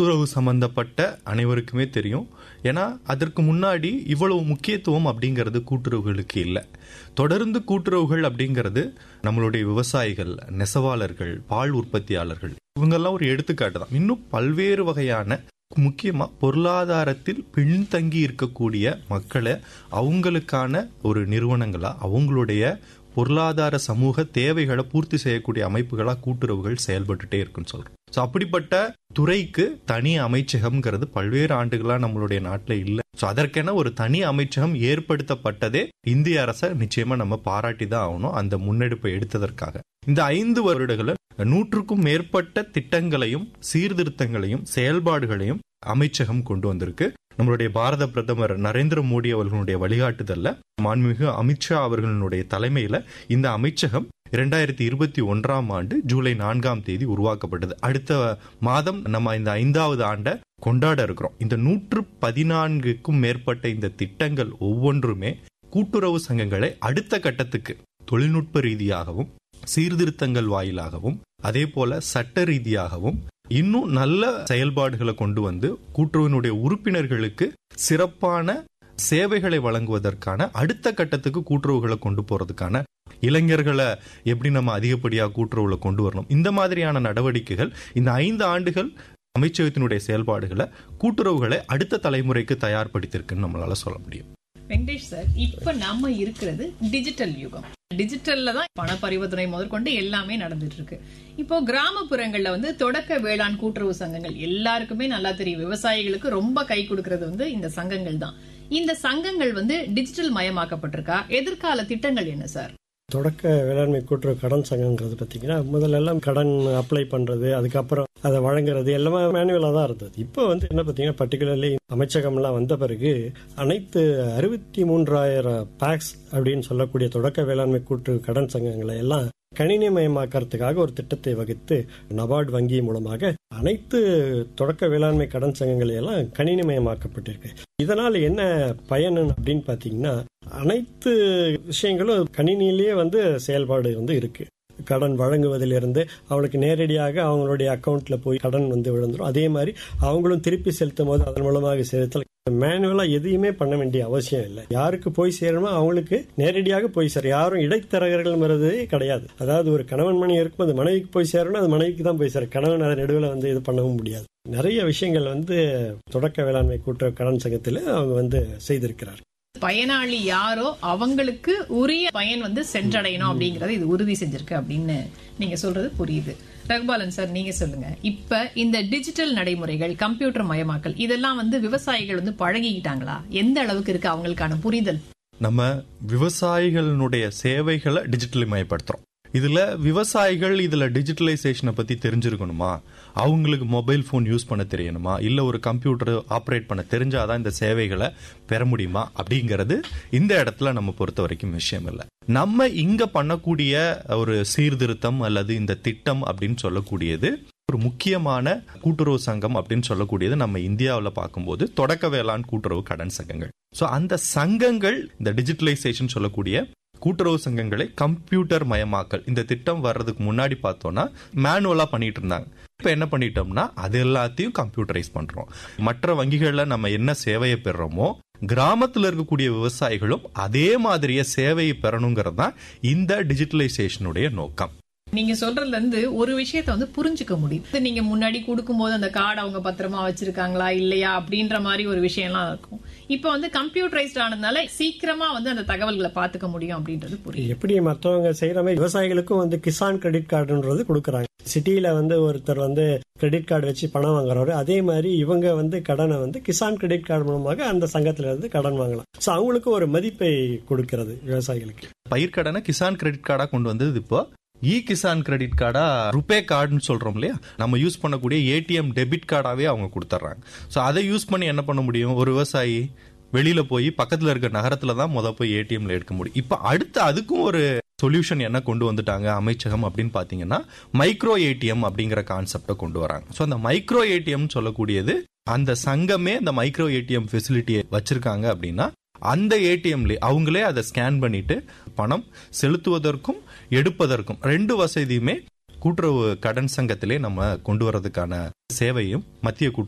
கூட்டுறவு சம்பந்தப்பட்ட அனைவருக்குமே தெரியும் ஏன்னா அதற்கு முன்னாடி இவ்வளவு முக்கியத்துவம் அப்படிங்கிறது கூட்டுறவுகளுக்கு இல்லை தொடர்ந்து கூட்டுறவுகள் அப்படிங்கிறது நம்மளுடைய விவசாயிகள் நெசவாளர்கள் பால் உற்பத்தியாளர்கள் இவங்கெல்லாம் ஒரு எடுத்துக்காட்டு தான் இன்னும் பல்வேறு வகையான முக்கியமா பொருளாதாரத்தில் பின்தங்கி இருக்கக்கூடிய மக்களை அவங்களுக்கான ஒரு நிறுவனங்களா அவங்களுடைய பொருளாதார சமூக தேவைகளை பூர்த்தி செய்யக்கூடிய அமைப்புகளா கூட்டுறவுகள் செயல்பட்டுட்டே இருக்குன்னு சொல்றோம் ஸோ அப்படிப்பட்ட துறைக்கு தனி அமைச்சகம்ங்கிறது பல்வேறு ஆண்டுகளா நம்மளுடைய நாட்டில் இல்லை ஸோ அதற்கென ஒரு தனி அமைச்சகம் ஏற்படுத்தப்பட்டதே இந்திய அரசை நிச்சயமா நம்ம பாராட்டி தான் ஆகணும் அந்த முன்னெடுப்பை எடுத்ததற்காக இந்த ஐந்து வருடங்களில் நூற்றுக்கும் மேற்பட்ட திட்டங்களையும் சீர்திருத்தங்களையும் செயல்பாடுகளையும் அமைச்சகம் கொண்டு வந்திருக்கு நம்மளுடைய பாரத பிரதமர் நரேந்திர மோடி அவர்களுடைய வழிகாட்டுதல்ல மாண்புமிகு அமித்ஷா அவர்களுடைய தலைமையில இந்த அமைச்சகம் இரண்டாயிரத்தி இருபத்தி ஒன்றாம் ஆண்டு ஜூலை நான்காம் தேதி உருவாக்கப்பட்டது அடுத்த மாதம் நம்ம இந்த ஐந்தாவது ஆண்டை கொண்டாட இருக்கிறோம் இந்த நூற்று பதினான்குக்கும் மேற்பட்ட இந்த திட்டங்கள் ஒவ்வொன்றுமே கூட்டுறவு சங்கங்களை அடுத்த கட்டத்துக்கு தொழில்நுட்ப ரீதியாகவும் சீர்திருத்தங்கள் வாயிலாகவும் அதே போல சட்ட ரீதியாகவும் இன்னும் நல்ல செயல்பாடுகளை கொண்டு வந்து கூட்டுறவினுடைய உறுப்பினர்களுக்கு சிறப்பான சேவைகளை வழங்குவதற்கான அடுத்த கட்டத்துக்கு கூட்டுறவுகளை கொண்டு போறதுக்கான இளைஞர்களை எப்படி நம்ம அதிகப்படியா கூட்டுறவுல கொண்டு வரணும் இந்த மாதிரியான நடவடிக்கைகள் இந்த ஐந்து ஆண்டுகள் அமைச்சகத்தினுடைய செயல்பாடுகளை கூட்டுறவுகளை அடுத்த தலைமுறைக்கு தயார்படுத்தியிருக்குன்னு நம்மளால சொல்ல முடியும் வெங்கடேஷ் சார் இப்ப நம்ம இருக்கிறது டிஜிட்டல் யுகம் டிஜிட்டல்ல தான் பண பரிவர்த்தனை முதற்கொண்டு எல்லாமே நடந்துட்டு இருக்கு இப்போ கிராமப்புறங்கள்ல வந்து தொடக்க வேளாண் கூட்டுறவு சங்கங்கள் எல்லாருக்குமே நல்லா தெரியும் விவசாயிகளுக்கு ரொம்ப கை கொடுக்கறது வந்து இந்த சங்கங்கள் தான் இந்த சங்கங்கள் வந்து டிஜிட்டல் மயமாக்கப்பட்டிருக்கா எதிர்கால திட்டங்கள் என்ன சார் தொடக்க வேளாண்மை கூட்டுறவு கடன் சங்கங்கிறது பார்த்தீங்கன்னா முதல்ல எல்லாம் கடன் அப்ளை பண்றது அதுக்கப்புறம் அதை வழங்குறது எல்லாமே மேனுவலாக தான் இருந்தது இப்போ வந்து என்ன பார்த்தீங்கன்னா பர்டிகுலர்லி அமைச்சகம்லாம் வந்த பிறகு அனைத்து அறுபத்தி மூன்றாயிரம் பேக்ஸ் அப்படின்னு சொல்லக்கூடிய தொடக்க வேளாண்மை கூட்டுறவு கடன் சங்கங்களை எல்லாம் கணினிமயமாக்கிறதுக்காக ஒரு திட்டத்தை வகுத்து நபார்டு வங்கி மூலமாக அனைத்து தொடக்க வேளாண்மை கடன் சங்கங்களை எல்லாம் கணினிமயமாக்கப்பட்டிருக்கு இதனால் என்ன பயன் அப்படின்னு பார்த்தீங்கன்னா அனைத்து விஷயங்களும் கணினியிலேயே வந்து செயல்பாடு வந்து இருக்கு கடன் வழங்குவதிலிருந்து அவங்களுக்கு நேரடியாக அவங்களுடைய அக்கௌண்ட்ல போய் கடன் வந்து விழுந்துரும் அதே மாதிரி அவங்களும் திருப்பி செலுத்தும் போது அதன் மூலமாக செலுத்தல் மேனுவலா எதையுமே பண்ண வேண்டிய அவசியம் இல்லை யாருக்கு போய் சேரணுமோ அவங்களுக்கு நேரடியாக போய் சேர யாரும் இடைத்தரகர்கள்ங்கிறதே கிடையாது அதாவது ஒரு கணவன் மணி இருக்கும் அது மனைவிக்கு போய் சேரணும் அது மனைவிக்கு தான் போய் சேர கணவன் அதை நடுவில் வந்து இது பண்ணவும் முடியாது நிறைய விஷயங்கள் வந்து தொடக்க வேளாண்மை கூட்டுறவு கடன் சங்கத்தில் அவங்க வந்து செய்திருக்கிறார் பயனாளி யாரோ அவங்களுக்கு உரிய பயன் வந்து சென்றடையணும் அப்படிங்கறத இது உறுதி செஞ்சிருக்கு அப்படின்னு நீங்க சொல்றது புரியுது ரகுபாலன் சார் நீங்க சொல்லுங்க இப்ப இந்த டிஜிட்டல் நடைமுறைகள் கம்ப்யூட்டர் மயமாக்கல் இதெல்லாம் வந்து விவசாயிகள் வந்து பழகிக்கிட்டாங்களா எந்த அளவுக்கு இருக்கு அவங்களுக்கான புரிதல் நம்ம விவசாயிகளுடைய சேவைகளை டிஜிட்டல் மயப்படுத்துறோம் இதுல விவசாயிகள் இதுல டிஜிட்டலைசேஷனை பத்தி தெரிஞ்சிருக்கணுமா அவங்களுக்கு மொபைல் போன் யூஸ் பண்ண தெரியணுமா இல்ல ஒரு கம்ப்யூட்டர் ஆப்ரேட் பண்ண தெரிஞ்சாதான் இந்த சேவைகளை பெற முடியுமா அப்படிங்கிறது இந்த இடத்துல நம்ம பொறுத்த வரைக்கும் விஷயம் இல்லை நம்ம இங்க பண்ணக்கூடிய ஒரு சீர்திருத்தம் அல்லது இந்த திட்டம் அப்படின்னு சொல்லக்கூடியது ஒரு முக்கியமான கூட்டுறவு சங்கம் அப்படின்னு சொல்லக்கூடியது நம்ம இந்தியாவில் பார்க்கும்போது தொடக்க வேளாண் கூட்டுறவு கடன் சங்கங்கள் ஸோ அந்த சங்கங்கள் இந்த டிஜிட்டலைசேஷன் சொல்லக்கூடிய கூட்டுறவு சங்கங்களை கம்ப்யூட்டர் மயமாக்கல் இந்த திட்டம் வர்றதுக்கு முன்னாடி பார்த்தோம்னா மேனுவலா பண்ணிட்டு இருந்தாங்க இப்ப என்ன பண்ணிட்டோம்னா அது எல்லாத்தையும் கம்ப்யூட்டரைஸ் பண்றோம் மற்ற வங்கிகள்ல நம்ம என்ன சேவையை பெறுறோமோ கிராமத்துல இருக்கக்கூடிய விவசாயிகளும் அதே மாதிரியே சேவையை பெறணுங்கிறது தான் இந்த டிஜிட்டலைசேஷனுடைய நோக்கம் நீங்க சொல்றதுல இருந்து ஒரு விஷயத்த வந்து புரிஞ்சுக்க முடியும் நீங்க முன்னாடி கொடுக்கும்போது அந்த கார்டு அவங்க பத்திரமா வச்சிருக்காங்களா இல்லையா அப்படின்ற மாதிரி ஒரு விஷயம்லாம் இருக்கும் இப்ப வந்து கம்ப்யூட்டரைஸ்ட் ஆனதுனால சீக்கிரமா வந்து அந்த தகவல்களை பாத்துக்க முடியும் அப்படின்றது புரியும் எப்படி மற்றவங்க செய்யற மாதிரி விவசாயிகளுக்கும் வந்து கிசான் கிரெடிட் கார்டுன்றது கொடுக்குறாங்க சிட்டியில வந்து ஒருத்தர் வந்து கிரெடிட் கார்டு வச்சு பணம் வாங்குறவரு அதே மாதிரி இவங்க வந்து கடனை வந்து கிசான் கிரெடிட் கார்டு மூலமாக அந்த சங்கத்துல இருந்து கடன் வாங்கலாம் ஸோ அவங்களுக்கு ஒரு மதிப்பை கொடுக்கிறது விவசாயிகளுக்கு பயிர்க்கடனை கிசான் கிரெடிட் கார்டா கொண்டு வந்தது இப்போ இ கிசான் கிரெடிட் கார்டா ருபே கார்டுன்னு சொல்றோம் இல்லையா நம்ம யூஸ் பண்ணக்கூடிய ஏடிஎம் டெபிட் கார்டாவே அவங்க கொடுத்துட்றாங்க ஸோ அதை யூஸ் பண்ணி என்ன பண்ண முடியும் ஒரு விவசாயி வெளியில போய் பக்கத்துல இருக்க நகரத்துல தான் முத போய் ஏடிஎம்ல எடுக்க முடியும் இப்ப அடுத்து அதுக்கும் ஒரு சொல்யூஷன் என்ன கொண்டு வந்துட்டாங்க அமைச்சகம் அப்படின்னு பாத்தீங்கன்னா மைக்ரோ ஏடிஎம் அப்படிங்கிற கான்செப்டை கொண்டு வராங்க ஸோ அந்த மைக்ரோ ஏடிஎம் சொல்லக்கூடியது அந்த சங்கமே அந்த மைக்ரோ ஏடிஎம் ஃபெசிலிட்டியை வச்சிருக்காங்க அப்படின்னா அந்த ஏடிஎம்ல அவங்களே அதை ஸ்கேன் பண்ணிட்டு பணம் செலுத்துவதற்கும் எடுப்பதற்கும் ரெண்டு வசதியுமே கூட்டுறவு கடன் சங்கத்திலே நம்ம கொண்டு வரதுக்கான சேவையும் மத்திய கூட்டுறவு